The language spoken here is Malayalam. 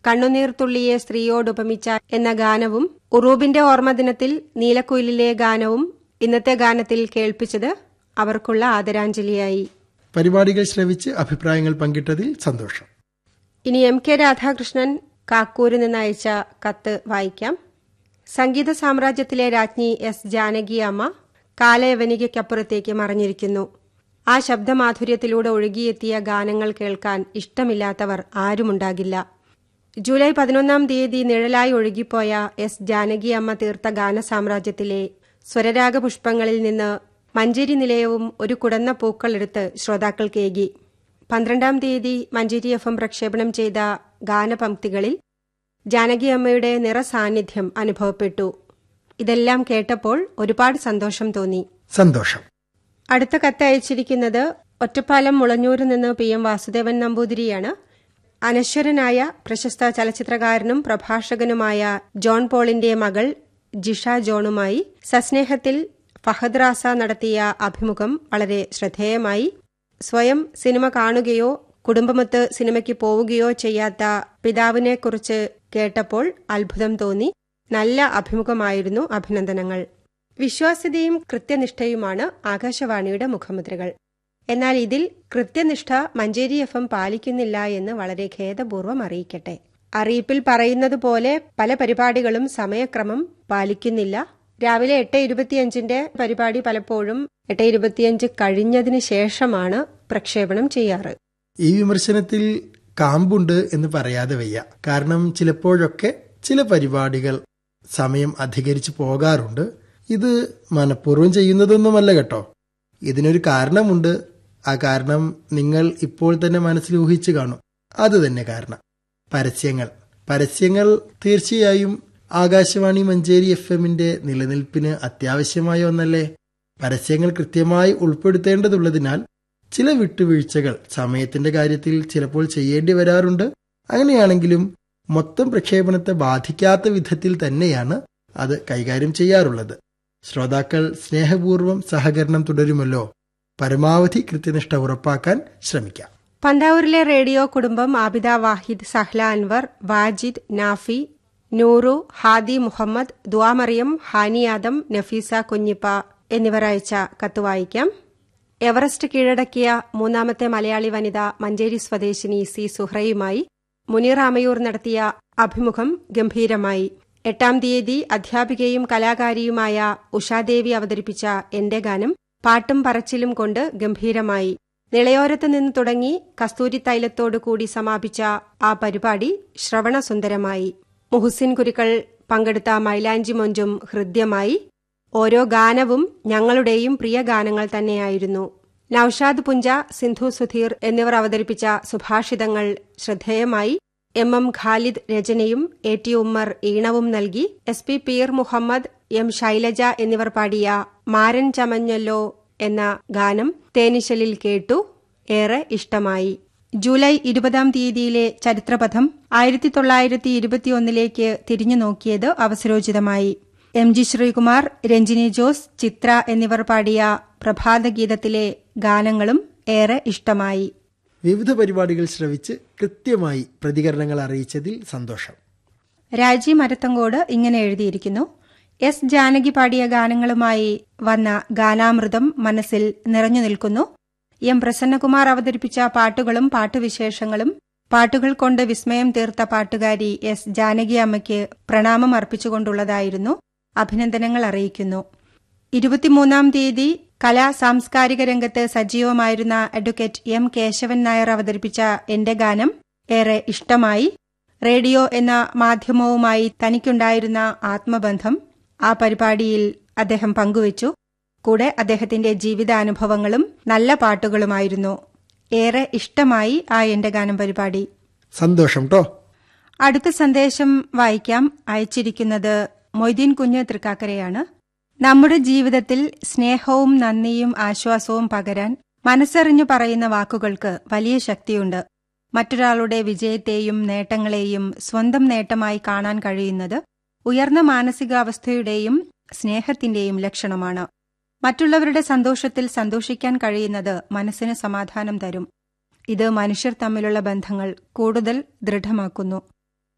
കണ്ണുനീർ തുള്ളിയെ സ്ത്രീയോടുപമിച്ച എന്ന ഗാനവും ഉറൂബിന്റെ ഓർമ്മദിനത്തിൽ നീലക്കുയിലിലെ ഗാനവും ഇന്നത്തെ ഗാനത്തിൽ കേൾപ്പിച്ചത് അവർക്കുള്ള ആദരാഞ്ജലിയായി പരിപാടികൾ ശ്രവിച്ച് അഭിപ്രായങ്ങൾ പങ്കിട്ടതിൽ സന്തോഷം ഇനി എം കെ രാധാകൃഷ്ണൻ കാക്കൂരിൽ നിന്ന് അയച്ച കത്ത് വായിക്കാം സംഗീത സാമ്രാജ്യത്തിലെ രാജ്ഞി എസ് ജാനകി അമ്മ കാലയവനികയ്ക്കപ്പുറത്തേക്ക് മറഞ്ഞിരിക്കുന്നു ആ ശബ്ദമാധുര്യത്തിലൂടെ ഒഴുകിയെത്തിയ ഗാനങ്ങൾ കേൾക്കാൻ ഇഷ്ടമില്ലാത്തവർ ആരുമുണ്ടാകില്ല ജൂലൈ പതിനൊന്നാം തീയതി നിഴലായി ഒഴുകിപ്പോയ എസ് ജാനകി അമ്മ തീർത്ത ഗാനസാമ്രാജ്യത്തിലെ സ്വരരാഗ പുഷ്പങ്ങളിൽ നിന്ന് മഞ്ചേരി നിലയവും ഒരു കുടന്ന പൂക്കളെടുത്ത് ശ്രോതാക്കൾക്കേകി പന്ത്രണ്ടാം തീയതി മഞ്ചേരി എഫ് എം പ്രക്ഷേപണം ചെയ്ത ഗാനപംക്തികളിൽ ജാനകി അമ്മയുടെ നിറസാന്നിധ്യം അനുഭവപ്പെട്ടു ഇതെല്ലാം കേട്ടപ്പോൾ ഒരുപാട് സന്തോഷം തോന്നി സന്തോഷം അടുത്ത കത്ത് അയച്ചിരിക്കുന്നത് ഒറ്റപ്പാലം മുളഞ്ഞൂരിൽ നിന്ന് പി എം വാസുദേവൻ നമ്പൂതിരിയാണ് അനശ്വരനായ പ്രശസ്ത ചലച്ചിത്രകാരനും പ്രഭാഷകനുമായ ജോൺ പോളിന്റെ മകൾ ജിഷ ജോണുമായി സസ്നേഹത്തിൽ ഫഹദ് റാസ നടത്തിയ അഭിമുഖം വളരെ ശ്രദ്ധേയമായി സ്വയം സിനിമ കാണുകയോ കുടുംബമൊത്ത് സിനിമയ്ക്ക് പോവുകയോ ചെയ്യാത്ത പിതാവിനെക്കുറിച്ച് കേട്ടപ്പോൾ അത്ഭുതം തോന്നി നല്ല അഭിമുഖമായിരുന്നു അഭിനന്ദനങ്ങൾ വിശ്വാസ്യതയും കൃത്യനിഷ്ഠയുമാണ് ആകാശവാണിയുടെ മുഖമുദ്രകൾ എന്നാൽ ഇതിൽ കൃത്യനിഷ്ഠ മഞ്ചേരി എഫ് എം പാലിക്കുന്നില്ല എന്ന് വളരെ ഖേദപൂർവ്വം അറിയിക്കട്ടെ അറിയിപ്പിൽ പറയുന്നത് പോലെ പല പരിപാടികളും സമയക്രമം പാലിക്കുന്നില്ല രാവിലെ എട്ട് ഇരുപത്തിയഞ്ചിന്റെ പരിപാടി പലപ്പോഴും എട്ട് ഇരുപത്തിയഞ്ച് കഴിഞ്ഞതിന് ശേഷമാണ് പ്രക്ഷേപണം ചെയ്യാറ് ഈ വിമർശനത്തിൽ കാമ്പുണ്ട് എന്ന് പറയാതെ വയ്യ കാരണം ചിലപ്പോഴൊക്കെ ചില പരിപാടികൾ സമയം അധികരിച്ചു പോകാറുണ്ട് ഇത് മനഃപൂർവ്വം ചെയ്യുന്നതൊന്നുമല്ല കേട്ടോ ഇതിനൊരു കാരണമുണ്ട് ആ കാരണം നിങ്ങൾ ഇപ്പോൾ തന്നെ മനസ്സിൽ ഊഹിച്ചു കാണും അത് തന്നെ കാരണം പരസ്യങ്ങൾ പരസ്യങ്ങൾ തീർച്ചയായും ആകാശവാണി മഞ്ചേരി എഫ് എമ്മിന്റെ നിലനിൽപ്പിന് അത്യാവശ്യമായ ഒന്നല്ലേ പരസ്യങ്ങൾ കൃത്യമായി ഉൾപ്പെടുത്തേണ്ടതുള്ളതിനാൽ ചില വിട്ടുവീഴ്ചകൾ സമയത്തിന്റെ കാര്യത്തിൽ ചിലപ്പോൾ ചെയ്യേണ്ടി വരാറുണ്ട് അങ്ങനെയാണെങ്കിലും മൊത്തം പ്രക്ഷേപണത്തെ ബാധിക്കാത്ത വിധത്തിൽ തന്നെയാണ് അത് കൈകാര്യം ചെയ്യാറുള്ളത് ശ്രോതാക്കൾ സ്നേഹപൂർവ്വം സഹകരണം തുടരുമല്ലോ പരമാവധി കൃത്യനിഷ്ഠ ഉറപ്പാക്കാൻ ശ്രമിക്കാം പന്താവൂരിലെ റേഡിയോ കുടുംബം ആബിദ വാഹിദ് സഹ്ല അൻവർ വാജിദ് നാഫി നൂറു ഹാദി മുഹമ്മദ് ദുവാമറിയം ഹാനി ആദം നഫീസ കുഞ്ഞിപ്പ എന്നിവർ അയച്ച കത്ത് വായിക്കാം എവറസ്റ്റ് കീഴടക്കിയ മൂന്നാമത്തെ മലയാളി വനിത മഞ്ചേരി സ്വദേശിനി സി സുഹ്രയുമായി മുനീർ ആമയൂർ നടത്തിയ അഭിമുഖം ഗംഭീരമായി എട്ടാം തീയതി അധ്യാപികയും കലാകാരിയുമായ ഉഷാദേവി അവതരിപ്പിച്ച എന്റെ ഗാനം പാട്ടും പറച്ചിലും കൊണ്ട് ഗംഭീരമായി നിളയോരത്ത് നിന്ന് തുടങ്ങി കസ്തൂരി തൈലത്തോടു കൂടി സമാപിച്ച ആ പരിപാടി ശ്രവണസുന്ദരമായി മുഹുസിൻ കുരുക്കൾ പങ്കെടുത്ത മൈലാഞ്ചി മൊഞ്ചും ഹൃദ്യമായി ഓരോ ഗാനവും ഞങ്ങളുടെയും പ്രിയ ഗാനങ്ങൾ തന്നെയായിരുന്നു നൌഷാദ് പുഞ്ച സിന്ധു സുധീർ എന്നിവർ അവതരിപ്പിച്ച സുഭാഷിതങ്ങൾ ശ്രദ്ധേയമായി എം എം ഖാലിദ് രചനയും എ ടി ഉമ്മർ ഈണവും നൽകി S P Peer Muhammad M Shailaja എന്നിവർ പാടിയ മാരൻ ചമഞ്ഞല്ലോ എന്ന ഗാനം തേനിശലിൽ കേട്ടു ഏറെ ഇഷ്ടമായി ജൂലൈ ഇരുപതാം തീയതിയിലെ ചരിത്രപഥം ആയിരത്തി തൊള്ളായിരത്തി ഇരുപത്തിയൊന്നിലേക്ക് തിരിഞ്ഞു നോക്കിയത് അവസരോചിതമായി എം ജി ശ്രീകുമാർ രഞ്ജിനി ജോസ് ചിത്ര എന്നിവർ പാടിയ പ്രഭാതഗീതത്തിലെ ഗാനങ്ങളും ഏറെ ഇഷ്ടമായി വിവിധ പരിപാടികൾ ശ്രവിച്ച് കൃത്യമായി പ്രതികരണങ്ങൾ അറിയിച്ചതിൽ സന്തോഷം രാജി മരത്തങ്കോട് ഇങ്ങനെ എഴുതിയിരിക്കുന്നു എസ് ജാനകി പാടിയ ഗാനങ്ങളുമായി വന്ന ഗാനാമൃതം മനസ്സിൽ നിറഞ്ഞു നിൽക്കുന്നു എം പ്രസന്നകുമാർ അവതരിപ്പിച്ച പാട്ടുകളും പാട്ടുവിശേഷങ്ങളും പാട്ടുകൾ കൊണ്ട് വിസ്മയം തീർത്ത പാട്ടുകാരി എസ് ജാനകി അമ്മയ്ക്ക് പ്രണാമം അർപ്പിച്ചുകൊണ്ടുള്ളതായിരുന്നു അഭിനന്ദനങ്ങൾ അറിയിക്കുന്നു ഇരുപത്തിമൂന്നാം തീയതി കലാ സാംസ്കാരിക രംഗത്ത് സജീവമായിരുന്ന അഡ്വക്കേറ്റ് എം കേശവൻ നായർ അവതരിപ്പിച്ച എന്റെ ഗാനം ഏറെ ഇഷ്ടമായി റേഡിയോ എന്ന മാധ്യമവുമായി തനിക്കുണ്ടായിരുന്ന ആത്മബന്ധം ആ പരിപാടിയിൽ അദ്ദേഹം പങ്കുവച്ചു കൂടെ അദ്ദേഹത്തിന്റെ ജീവിതാനുഭവങ്ങളും നല്ല പാട്ടുകളുമായിരുന്നു ഏറെ ഇഷ്ടമായി ആ എന്റെ ഗാനം പരിപാടി സന്തോഷം ട്ടോ അടുത്ത സന്ദേശം വായിക്കാം അയച്ചിരിക്കുന്നത് മൊയ്തീൻ കുഞ്ഞ് തൃക്കാക്കരയാണ് നമ്മുടെ ജീവിതത്തിൽ സ്നേഹവും നന്ദിയും ആശ്വാസവും പകരാൻ മനസ്സറിഞ്ഞു പറയുന്ന വാക്കുകൾക്ക് വലിയ ശക്തിയുണ്ട് മറ്റൊരാളുടെ വിജയത്തെയും നേട്ടങ്ങളെയും സ്വന്തം നേട്ടമായി കാണാൻ കഴിയുന്നത് ഉയർന്ന മാനസികാവസ്ഥയുടെയും സ്നേഹത്തിന്റെയും ലക്ഷണമാണ് മറ്റുള്ളവരുടെ സന്തോഷത്തിൽ സന്തോഷിക്കാൻ കഴിയുന്നത് മനസ്സിന് സമാധാനം തരും ഇത് മനുഷ്യർ തമ്മിലുള്ള ബന്ധങ്ങൾ കൂടുതൽ ദൃഢമാക്കുന്നു